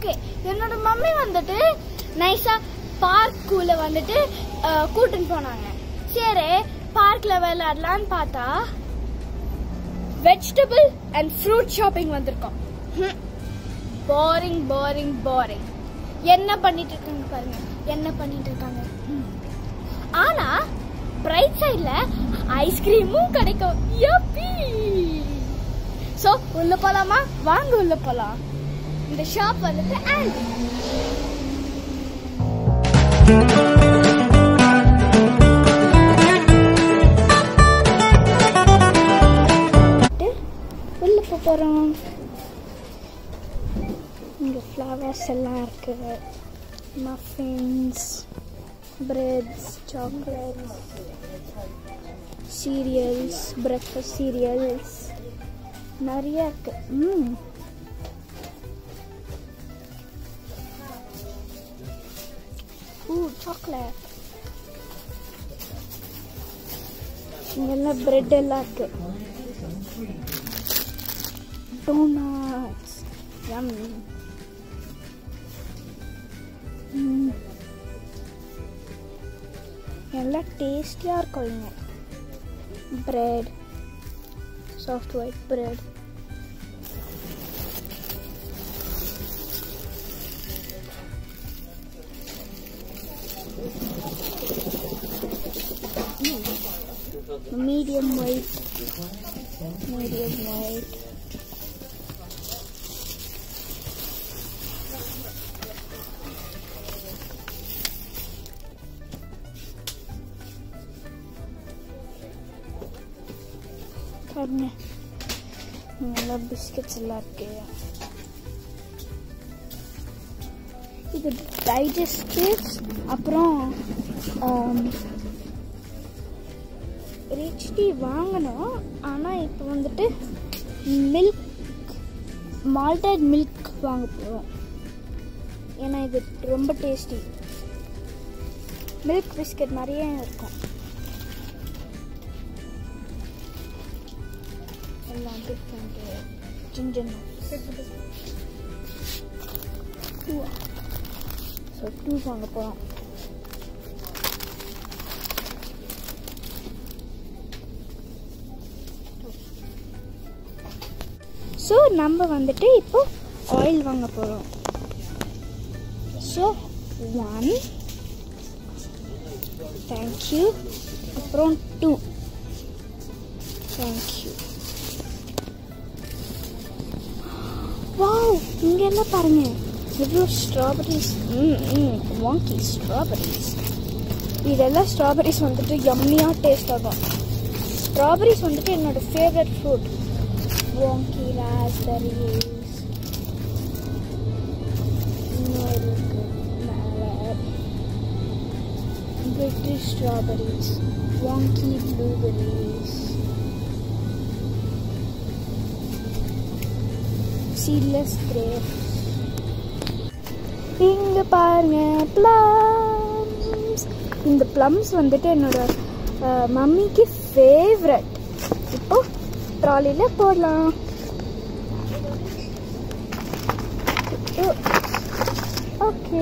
Okay என்னோட mummy வந்துட்டு நைஸா பார்க்குள்ள வந்துட்டு அஹ், கூட்டின்னு போனாங்க சரி பார்க்ல விளையாடலான்னு பார்த்தா வெஜிடபிள் அண்ட் ஃப்ரூட் ஷாப்பிங் வந்திருக்கோம் போரிங் போரிங் போரிங் என்ன பண்ணிட்டு இருக்காங்க பாருங்க என்ன பண்ணிட்டு இருக்காங்க ம். ஆனா பிரைட் சைடுல ஐஸ்கிரீமும் கிடைக்கும் யப்பி சோ உள்ள போலாமா வாங்க உள்ள போலாம் இந்த ஷாப் வந்துட்டு ஆண்டி உள்ள போக போறோம் இங்க ஃப்ளவர்ஸ் எல்லாம் இருக்கு muffins breads chocolates cereals breakfast cereals நிறைய இருக்கு ம் ஊ சாக்லேட் இங்கெல்லாம் பிரெட் எல்லாம் இருக்கு டோனட்ஸ் yummy ம் எல்லாம் டேஸ்டியாக இருக்கும் இங்கே bread soft white bread medium white medium white பாருங்க நல்லா பிஸ்கட்ஸ் எல்லாம் இருக்கு இது டைஜஸ்டிவ்ஸ் அப்புறம் ரிச் டீ வாங்கினோம் ஆனால் இப்போ வந்துட்டு மில்க் மால்டட் மில்க் வாங்க போகிறோம் ஏன்னா இது ரொம்ப டேஸ்டி மில்க் பிஸ்கட் மாதிரியே இருக்கும் எல்லாம் டிஃப்ரெண்ட் ஜிஞ்சர் டூவா ஸோ டூ வாங்க போகிறோம் ஸோ நம்ம வந்துட்டு இப்போ ஆயில் வாங்க போகிறோம் ஸோ ஒன் தேங்க்யூ அப்புறம் டூ தேங்க்யூ வாவ் இங்கெல்லாம் பாருங்க எவ்வளோ ஸ்ட்ராபெரிஸ் ம் ம் வாங்கி ஸ்ட்ராபெரிஸ் இதெல்லாம் ஸ்ட்ராபெரிஸ் வந்துட்டு யம்மியாக டேஸ்ட் ஆகும் ஸ்ட்ராபெரிஸ் வந்துட்டு என்னோட ஃபேவரட் ஃப்ரூட் வாங்கி ராஸ்பெரிஸ் இன்னும் இருக்கு மேலே பிரிட்டிஷ் ஸ்ட்ராபெரிஸ் வாங்கி ப்ளூபெரிஸ் சீட்லெஸ் கிரேப்ஸ் இங்க பாருங்க ப்ளம்ஸ் இந்த ப்ளம்ஸ் வந்துட்டு என்னோட அஹ், மம்மிக்கு ஃபேவரட் இப்போ ட்ராலியில் போடலாம் ஓகே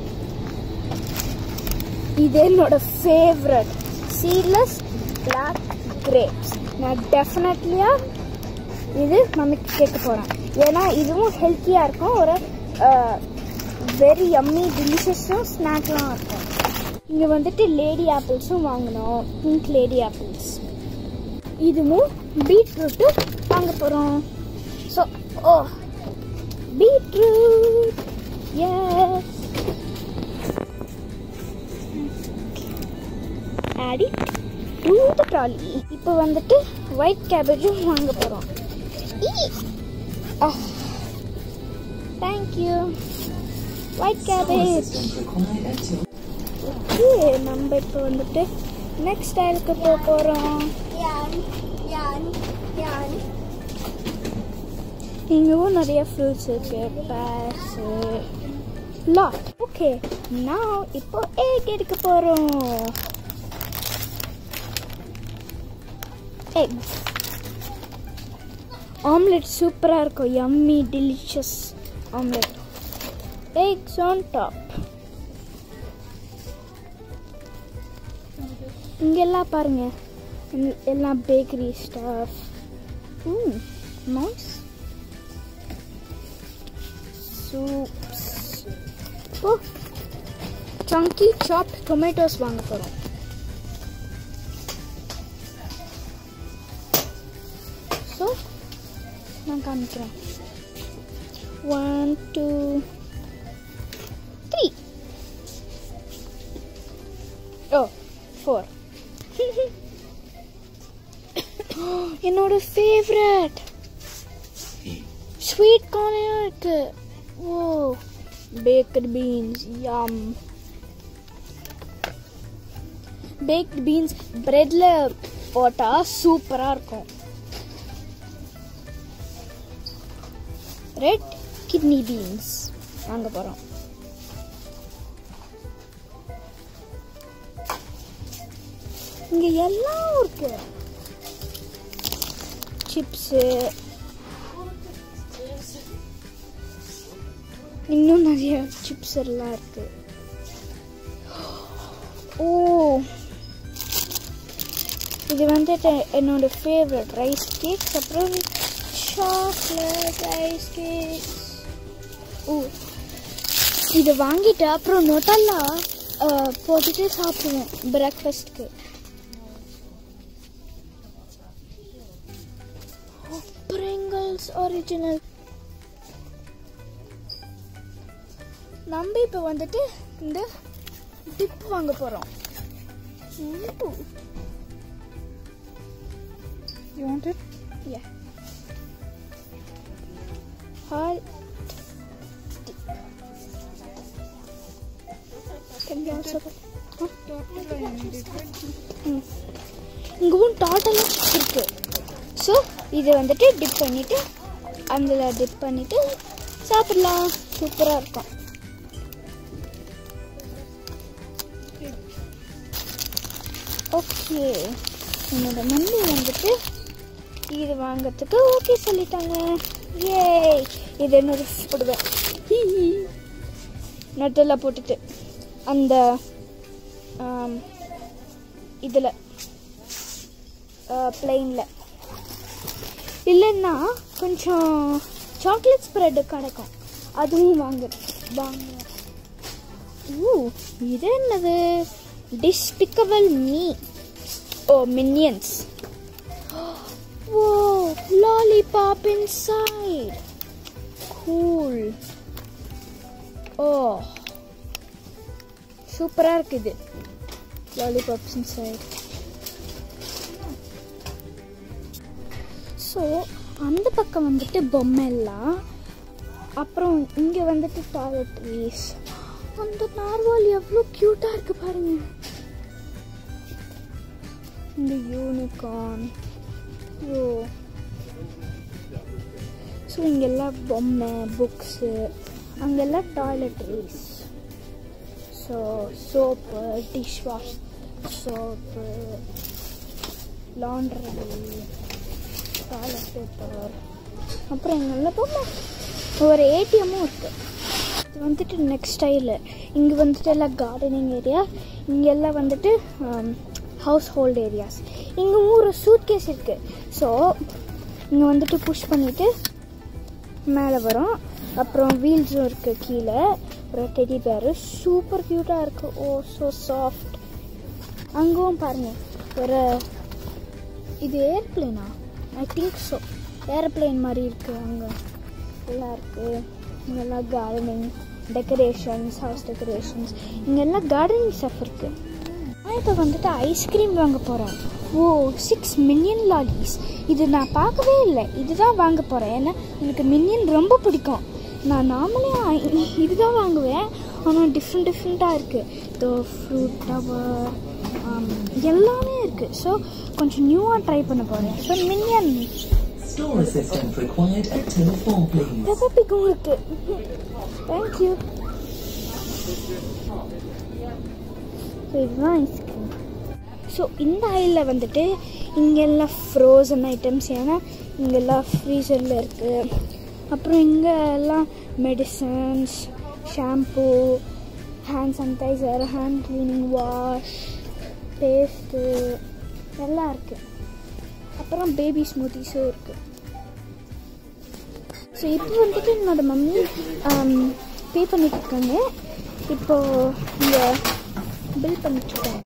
இது என்னோட ஃபேவரட் சீட்லெஸ் பிளாக் கிரேப்ஸ் நான் டெஃபினெட்லியாக இது மம்மிக்கு கேட்க போகிறேன் ஏன்னா இதுவும் ஹெல்த்தியாக இருக்கும் ஒரு வெரி யம்மி டெலிஷியஸும் ஸ்நாக்லாம் இருக்கும் இங்கே வந்துட்டு லேடி ஆப்பிள்ஸும் வாங்கினோம் பிங்க் லேடி ஆப்பிள்ஸ் இதுவும் பீட்ரூட்டு வாங்க போகிறோம் so oh beetroot yes add it to the trolley இப்போ வந்துட்டு ஒயிட் கேபேஜும் வாங்க போகிறோம் தேங்க்யூ ஒயிட் கேபேஜ் ஓகே நம்ம இப்போ வந்துட்டு நெக்ஸ்ட் ஸ்டைலுக்கு போக போகிறோம் இங்கவும் நிறைய ஃப்ரூட்ஸ் இருக்கு பேர்ஸு லாட் ஓகே நான் இப்போ ஏக் எடுக்க போகிறோம் எக்ஸ் ஆம்லெட் சூப்பராக இருக்கும் yummy delicious omelette eggs on top இங்கெல்லாம் பாருங்க இந்த- எல்லாம் bakery stuff hmm nice soups இப்போ சங்கி சாப் டொமேட்டோஸ் வாங்க போகிறோம் ஸோ நான் காமிக்கிறேன் one two three oh four என்னோட ஃபேவரட் ஸ்வீட் கார்னும் இருக்கு oh baked beans yum baked beans பிரெட்ல போட்டா சூப்பரா இருக்கும் ரெட் கிட்னி பீன்ஸ் வாங்க போறோம் இங்க எல்லாம் இருக்கு சிப்ஸு இன்னும் நிறைய சிப்ஸ் எல்லாம் இருக்கு ஓ இது வந்துட்டு என்னோட ஃபேவரட் ரைஸ் கேக்ஸ் அப்புறம் சாக்லேட் ரைஸ் கேக்ஸ் ஓ இது வாங்கிட்டு அப்புறம் நொட்டல்லா போட்டுட்டு சாப்பிடுவேன் பிரேக்ஃபாஸ்ட்க்கு பிரிங்கிள்ஸ் ஒரிஜினல் நம்ம இப்போ வந்துட்டு இந்த டிப் வாங்க போகிறோம் You want it? Yeah. Hot dip. Can we also huh? ம். இங்கவும் டாட்டெல்லாம் இருக்கு ஸோ இது வந்துட்டு டிப் பண்ணிட்டு அதில் டிப் பண்ணிட்டு சாப்பிடலாம் சூப்பராக இருக்கும் ஓகே என்னோட மம்மி வந்துட்டு இது வாங்கிறதுக்கு ஓகே சொல்லிட்டாங்க ஏ இது என்னோட போடுவேன் நட்டெல்லாம் போட்டுட்டு அந்த இதில் பிளெயினில் இல்லைன்னா கொஞ்சம் சாக்லேட் ஸ்ப்ரெட்டு கிடைக்கும் அதுவும் வாங்க வாங்க ஊ இது என்னது Despicable Me oh Minions oh lollipop inside cool oh சூப்பராக இருக்குது லாலிபாப்ஸ் இன்சைட் ஸோ அந்த பக்கம் வந்துட்டு பொம்மை எல்லாம் அப்புறம் இங்கே வந்துட்டு டாய்லெட்ரிஸ் அந்த நார்வால் எவ்வளோ க்யூட்டாக இருக்கு பாருங்க இந்த யூனிகார்ன் ஓ ஸோ இங்கெல்லாம் பொம்மை புக்ஸு அங்கெல்லாம் toiletries so soap dish wash soap laundry toilet paper அப்புறம் எங்கெல்லாம் பொம்மை ஒரு ஏடிஎம்மும் இருக்குது இது வந்துட்டு நெக்ஸ்ட் ஸ்டைலு இங்கே வந்துட்டு எல்லாம் கார்டனிங் ஏரியா இங்கெல்லாம் வந்துட்டு ஹவுஸ் ஹோல்ட் ஏரியாஸ் இங்கே ஒரு சூட் கேஸ் இருக்குது ஸோ இங்கே வந்துட்டு புஷ் பண்ணிவிட்டு மேலே வரும் அப்புறம் வீல்ஸும் இருக்குது கீழே ஒரு டெடி பேரு சூப்பர் க்யூட்டாக இருக்குது ஓ ஸோ சாஃப்ட் அங்கவும் பாருங்கள் ஒரு இது ஏர்பிளேனா ஐ திங்க் ஸோ ஏரோப்ளேன் மாதிரி இருக்குது அங்கே எல்லாம் இருக்குது இங்கெல்லாம் கார்டனிங் டெக்கரேஷன்ஸ் ஹவுஸ் டெக்கரேஷன்ஸ் இங்கெல்லாம் கார்டனிங் ஸ்டஃப் இருக்குது நான் இப்போ வந்துட்டு ஐஸ்கிரீம் வாங்க போகிறேன் ஓ சிக்ஸ் மில்லியன் லாலிஸ் இது நான் பார்க்கவே இல்லை இதுதான் வாங்க போகிறேன் ஏன்னா எனக்கு மில்லியன் ரொம்ப பிடிக்கும் நான் நார்மலே இதுதான் வாங்குவேன் ஆனால் டிஃப்ரெண்ட் டிஃப்ரெண்ட்டாக இருக்குது இந்த ஃப்ரூட் டவர் எல்லாமே இருக்குது ஸோ கொஞ்சம் நியூவாக ட்ரை பண்ண போகிறேன் so million Store assistant required at till 4, please. பெப்பப்பிக்கும் இருக்கு தேங்க்யூ இதுதான் ஐஸ்கிரீம் ஸோ இந்த ஐலில் வந்துட்டு இங்கெல்லாம் ஃப்ரோசன் ஐட்டம்ஸ் ஏன்னா இங்கெல்லாம் ஃப்ரீசரில் இருக்குது அப்புறம் இங்கே எல்லாம் medicines shampoo hand sanitiser hand cleaning wash paste எல்லாம் இருக்குது அப்புறம் பேபி ஸ்மூத்திஸும் இருக்குது ஸோ இப்போ வந்துட்டு என்னோட மம்மி பே பண்ணிட்டு இருக்காங்க இப்போ இங்கே பில் பண்ணிட்டு இருக்காங்க